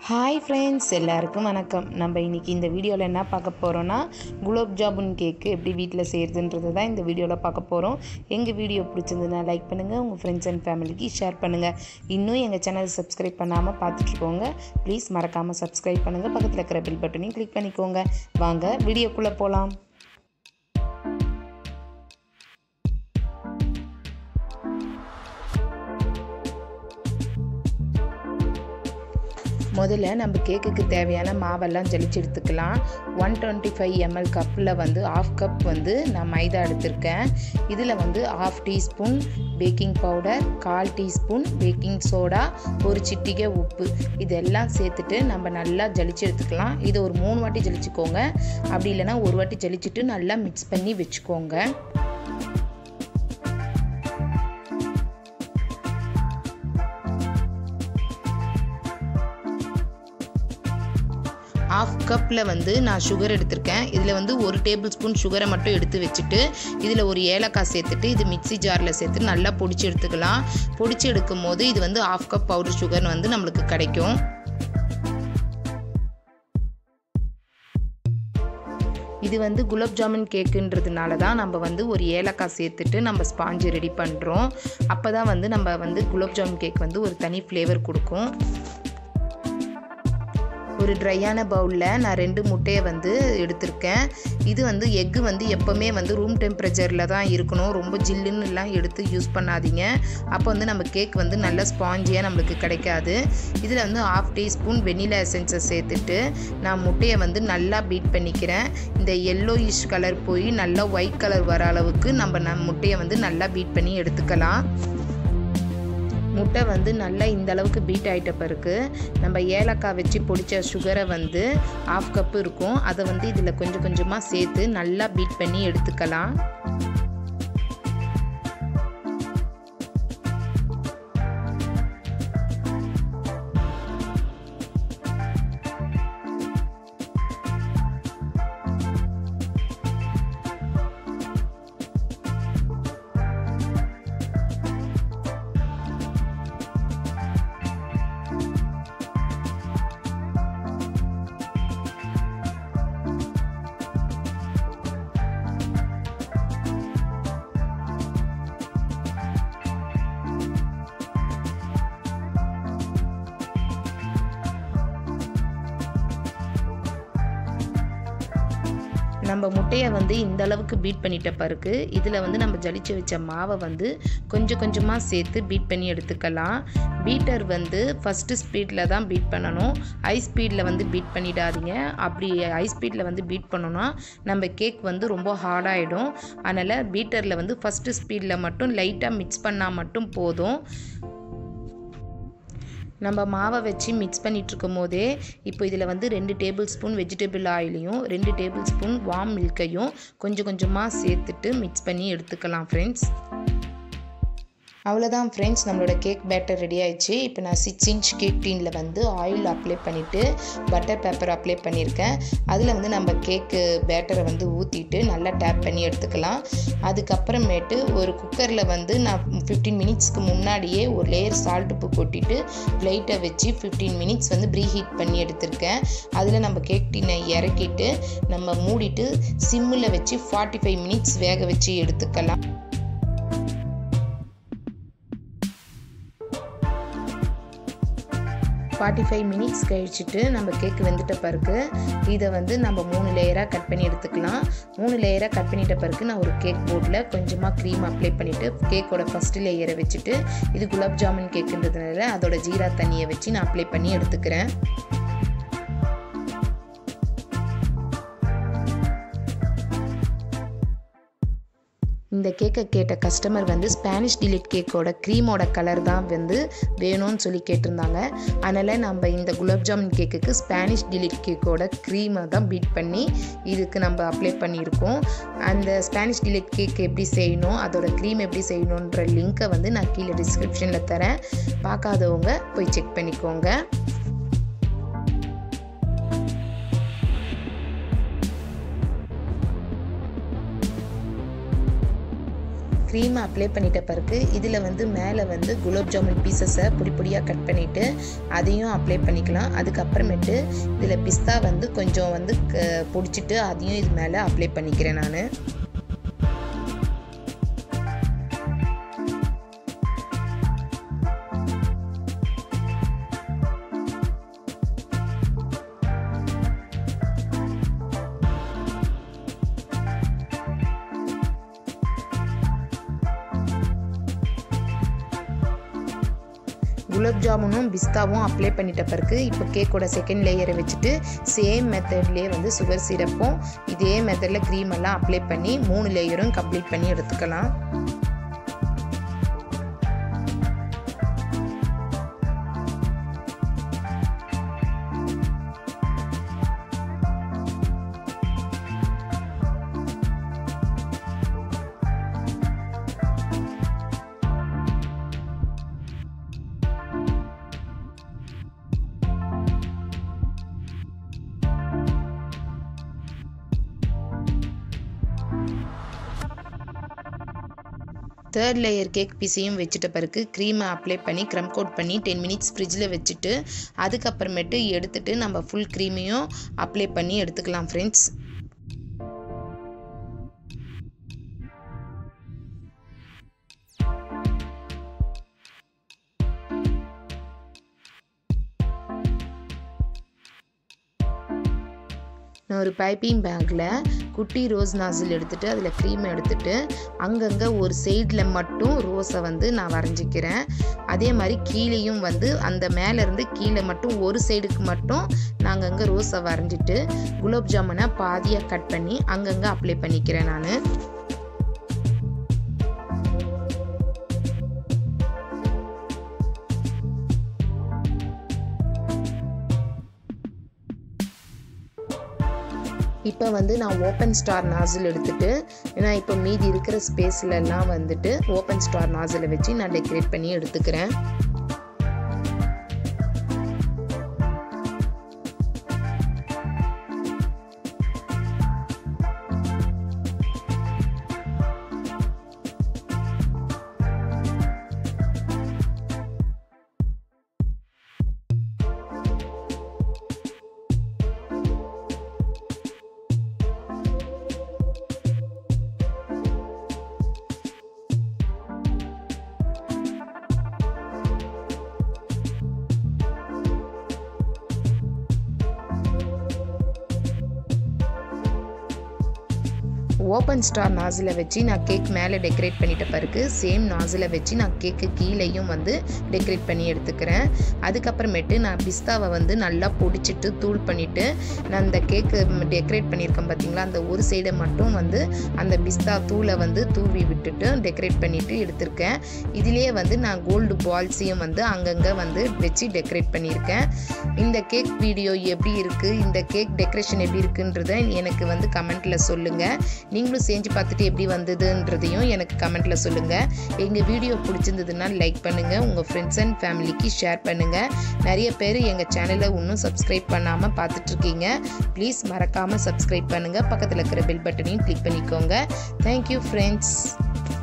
hi friends எல்லாருக்கும் வணக்கம் நம்ம இன்றைக்கி இந்த வீடியோவில் என்ன பார்க்க போகிறோன்னா குலோப் ஜாமுன் கேக்கு எப்படி வீட்டில் செய்கிறதுன்றது தான் இந்த வீடியோவில் பார்க்க போகிறோம் எங்கள் வீடியோ பிடிச்சிருந்ததுன்னா லைக் பண்ணுங்கள் உங்கள் ஃப்ரெண்ட்ஸ் அண்ட் ஃபேமிலிக்கு ஷேர் பண்ணுங்கள் இன்னும் எங்கள் சேனல் சப்ஸ்கிரைப் பண்ணாமல் பார்த்துட்ருக்கோங்க ப்ளீஸ் மறக்காமல் சப்ஸ்கிரைப் பண்ணுங்கள் பக்கத்தில் இருக்கிற பில் பட்டனையும் கிளிக் பண்ணிக்கோங்க வாங்க வீடியோக்குள்ளே போகலாம் முதல்ல நம்ம கேக்குக்கு தேவையான மாவெல்லாம் ஜலிச்சு எடுத்துக்கலாம் ஒன் டுவெண்ட்டி ஃபைவ் எம்எல் கப்பில் வந்து ஆஃப் கப் வந்து நான் மைதா எடுத்திருக்கேன் இதில் வந்து ஆஃப் டீஸ்பூன் பேக்கிங் பவுடர் கால் டீஸ்பூன் பேக்கிங் சோடா ஒரு சிட்டிகை உப்பு இதெல்லாம் சேர்த்துட்டு நம்ம நல்லா ஜலிச்சு எடுத்துக்கலாம் இது ஒரு மூணு வாட்டி ஜலிச்சுக்கோங்க அப்படி இல்லைன்னா ஒரு வாட்டி ஜலிச்சுட்டு நல்லா மிக்ஸ் பண்ணி வச்சுக்கோங்க ஆஃப் கப்பில் வந்து நான் சுகர் எடுத்திருக்கேன் இதில் வந்து ஒரு டேபிள் ஸ்பூன் சுகரை மட்டும் எடுத்து வச்சுட்டு இதில் ஒரு ஏலக்காய் சேர்த்துட்டு இது மிக்சி ஜாரில் சேர்த்து நல்லா பொடிச்சு எடுத்துக்கலாம் பொடிச்சு எடுக்கும் போது இது வந்து ஆஃப் கப் பவுடர் சுகர் வந்து நம்மளுக்கு கிடைக்கும் இது வந்து குலாப் ஜாமுன் கேக்குன்றதுனால தான் நம்ம வந்து ஒரு ஏலக்காய் சேர்த்துட்டு நம்ம ஸ்பாஞ்சு ரெடி பண்ணுறோம் அப்போ தான் வந்து நம்ம வந்து குலாப் ஜாமுன் கேக் வந்து ஒரு தனி ஃப்ளேவர் கொடுக்கும் ஒரு ட்ரையான பவுலில் நான் ரெண்டு முட்டையை வந்து எடுத்திருக்கேன் இது வந்து எக்கு வந்து எப்போவுமே வந்து ரூம் டெம்பரேச்சரில் தான் இருக்கணும் ரொம்ப ஜில்லுன்னுலாம் எடுத்து யூஸ் பண்ணாதீங்க அப்போ வந்து நம்ம கேக் வந்து நல்ல ஸ்பாஞ்சியாக நம்மளுக்கு கிடைக்காது இதில் வந்து ஆஃப் டீஸ்பூன் வெனிலா எசன்ஸை சேர்த்துட்டு நான் முட்டையை வந்து நல்லா பீட் பண்ணிக்கிறேன் இந்த எல்லோயிஷ் கலர் போய் நல்லா ஒயிட் கலர் வர அளவுக்கு நம்ம நம் முட்டையை வந்து நல்லா பீட் பண்ணி எடுத்துக்கலாம் முட்டை வந்து நல்லா இந்த அளவுக்கு பீட் ஆகிட்ட பிறகு நம்ம ஏலக்காய் வச்சு பொடிச்ச சுகரை வந்து ஆஃப் கப்பு இருக்கும் அதை வந்து இதில் கொஞ்சம் கொஞ்சமாக சேர்த்து நல்லா பீட் பண்ணி எடுத்துக்கலாம் நம்ம முட்டையை வந்து இந்த அளவுக்கு பீட் பண்ணிட்ட பிறகு இதில் வந்து நம்ம ஜலிச்சு வச்ச மாவை வந்து கொஞ்சம் கொஞ்சமாக சேர்த்து பீட் பண்ணி எடுத்துக்கலாம் பீட்டர் வந்து ஃபஸ்ட்டு ஸ்பீடில் தான் பீட் பண்ணணும் ஹை ஸ்பீடில் வந்து பீட் பண்ணிடாதீங்க அப்படி ஹை ஸ்பீடில் வந்து பீட் பண்ணோன்னா நம்ம கேக் வந்து ரொம்ப ஹார்டாகிடும் அதனால் பீட்டரில் வந்து ஃபஸ்ட்டு ஸ்பீடில் மட்டும் லைட்டாக மிக்ஸ் பண்ணால் மட்டும் போதும் நம்ம மாவை வச்சு மிக்ஸ் பண்ணிகிட்டு இருக்கும் போதே இப்போ இதில் வந்து ரெண்டு டேபிள் ஸ்பூன் வெஜிடபிள் ஆயிலையும் ரெண்டு டேபிள் ஸ்பூன் வார்ம் மில்கையும் கொஞ்சம் கொஞ்சமாக சேர்த்துட்டு மிக்ஸ் பண்ணி எடுத்துக்கலாம் ஃப்ரெண்ட்ஸ் அவ்வளோதான் ஃப்ரெண்ட்ஸ் நம்மளோட கேக் பேட்டர் ரெடி ஆயிடுச்சு இப்போ நான் சிக்ஸ் இன்ச் கேக் டீனில் வந்து ஆயில் அப்ளை பண்ணிவிட்டு பட்டர் பேப்பர் அப்ளை பண்ணியிருக்கேன் அதில் வந்து நம்ம கேக்கு பேட்டரை வந்து ஊற்றிட்டு நல்லா டேப் பண்ணி எடுத்துக்கலாம் அதுக்கப்புறமேட்டு ஒரு குக்கரில் வந்து நான் ஃபிஃப்டீன் மினிட்ஸ்க்கு முன்னாடியே ஒரு லேயர் சால்ட் உப்பு கொட்டிட்டு லைட்டை வச்சு ஃபிஃப்டீன் மினிட்ஸ் வந்து ப்ரீ ஹீட் பண்ணி எடுத்திருக்கேன் அதில் நம்ம கேக் டீனை இறக்கிட்டு நம்ம மூடிட்டு சிம்மில் வச்சு ஃபார்ட்டி ஃபைவ் மினிட்ஸ் வேக வச்சு எடுத்துக்கலாம் ஃபார்ட்டி ஃபைவ் மினிட்ஸ் கழிச்சிட்டு நம்ம கேக் வெந்துட்ட பிறகு இதை வந்து நம்ம மூணு லேயராக கட் பண்ணி எடுத்துக்கலாம் மூணு லேயராக கட் பண்ணிட்ட பிறகு நான் ஒரு கேக் போர்டில் கொஞ்சமாக க்ரீம் அப்ளை பண்ணிவிட்டு கேக்கோட ஃபஸ்ட்டு லேயரை வச்சுட்டு இது குலாப் ஜாமுன் கேக்குன்றதுனால அதோட ஜீரா தண்ணியை வச்சு நான் அப்ளை பண்ணி எடுத்துக்கிறேன் இந்த கேக்கை கேட்ட கஸ்டமர் வந்து ஸ்பானிஷ் டிலிட் கேக்கோட க்ரீமோட கலர் தான் வந்து வேணும்னு சொல்லி கேட்டிருந்தாங்க அதனால் நம்ம இந்த குலாப் ஜாமுன் கேக்குக்கு ஸ்பானிஷ் டிலிட் கேக்கோட க்ரீமை தான் பீட் பண்ணி இதுக்கு நம்ம அப்ளை பண்ணியிருக்கோம் அந்த ஸ்பானிஷ் டிலிட் கேக் எப்படி செய்யணும் அதோட க்ரீம் எப்படி செய்யணுன்ற லிங்க்கை வந்து நான் கீழே டிஸ்கிரிப்ஷனில் தரேன் பார்க்காதவங்க போய் செக் பண்ணிக்கோங்க க்ரீமை அப்ளை பண்ணிட்ட பிறகு இதில் வந்து மேலே வந்து குலாப் ஜாமுன் பீசஸை பொடி பொடியாக கட் பண்ணிவிட்டு அதையும் அப்ளை பண்ணிக்கலாம் அதுக்கப்புறமேட்டு இதில் பிஸ்தா வந்து கொஞ்சம் வந்து பொடிச்சிட்டு அதையும் இது மேலே அப்ளை பண்ணிக்கிறேன் நான் குலாப் ஜாமுனும் பிஸ்தாவும் அப்ளை பண்ணிட்ட பிறகு இப்போ கேக்கோட செகண்ட் லேயரை வச்சுட்டு சேம் மெத்தட்லேயே வந்து சுகர் சிரப்பும் இதே மெத்தடில் க்ரீம் எல்லாம் அப்ளை பண்ணி மூணு லேயரும் கம்ப்ளீட் பண்ணி எடுத்துக்கலாம் தேர்ட் லேயர் கேக் பீஸையும் வச்சுட்ட பிறகு க்ரீமை அப்ளை பண்ணி க்ரம் கோட் பண்ணி டென் மினிட்ஸ் ஃப்ரிட்ஜில் வச்சுட்டு அதுக்கப்புறமேட்டு எடுத்துட்டு நம்ம ஃபுல் க்ரீமையும் அப்ளை பண்ணி எடுத்துக்கலாம் ஃப்ரெண்ட்ஸ் நான் ஒரு பைப்பிங் பேக்கில் குட்டி ரோஸ் நாசில் எடுத்துகிட்டு அதில் க்ரீம் எடுத்துகிட்டு அங்கங்கே ஒரு சைடில் மட்டும் ரோஸை வந்து நான் வரைஞ்சிக்கிறேன் அதே மாதிரி கீழேயும் வந்து அந்த மேலேருந்து கீழே மட்டும் ஒரு சைடுக்கு மட்டும் நான் அங்கங்கே ரோஸை வரைஞ்சிட்டு குலாப் ஜாமுனை பாதியாக கட் பண்ணி அங்கங்கே அப்ளை பண்ணிக்கிறேன் நான் இப்போ வந்து நான் ஓப்பன் ஸ்டார் நாசில் எடுத்துட்டு ஏன்னா இப்போ மீதி இருக்கிற ஸ்பேஸ்லலாம் வந்துட்டு ஓப்பன் ஸ்டார் நாசிலை வச்சு நான் டெக்கரேட் பண்ணி எடுத்துக்கிறேன் ஓப்பன் ஸ்டார் நாசிலை வச்சு நான் கேக் மேலே டெக்கரேட் பண்ணிட்ட பிறகு சேம் நாசிலை வச்சு நான் கேக்கு கீழேயும் வந்து டெக்கரேட் பண்ணி எடுத்துக்கிறேன் அதுக்கப்புறமேட்டு நான் பிஸ்தாவை வந்து நல்லா பொடிச்சிட்டு தூள் பண்ணிவிட்டு நான் அந்த கேக்கு டெக்கரேட் பண்ணியிருக்கேன் பார்த்தீங்களா அந்த ஒரு சைடை மட்டும் வந்து அந்த பிஸ்தா தூளை வந்து தூவி விட்டுட்டு டெக்கரேட் பண்ணிவிட்டு எடுத்திருக்கேன் இதிலேயே வந்து நான் கோல்டு பால்ஸையும் வந்து அங்கங்கே வந்து வச்சு டெக்கரேட் பண்ணியிருக்கேன் இந்த கேக் வீடியோ எப்படி இருக்குது இந்த கேக் டெக்கரேஷன் எப்படி இருக்குன்றத எனக்கு வந்து கமெண்ட்டில் சொல்லுங்கள் நீங்களும் செஞ்சு பார்த்துட்டு எப்படி வந்ததுன்றதையும் எனக்கு கமெண்ட்டில் சொல்லுங்கள் எங்கள் வீடியோ பிடிச்சிருந்ததுன்னா லைக் பண்ணுங்கள் உங்கள் ஃப்ரெண்ட்ஸ் அண்ட் ஃபேமிலிக்கு ஷேர் பண்ணுங்கள் நிறைய பேர் எங்கள் சேனலை இன்னும் சப்ஸ்கிரைப் பண்ணாமல் பார்த்துட்ருக்கீங்க ப்ளீஸ் மறக்காமல் சப்ஸ்கிரைப் பண்ணுங்கள் பக்கத்தில் இருக்கிற பெல் பட்டனையும் கிளிக் பண்ணிக்கோங்க தேங்க்யூ ஃப்ரெண்ட்ஸ்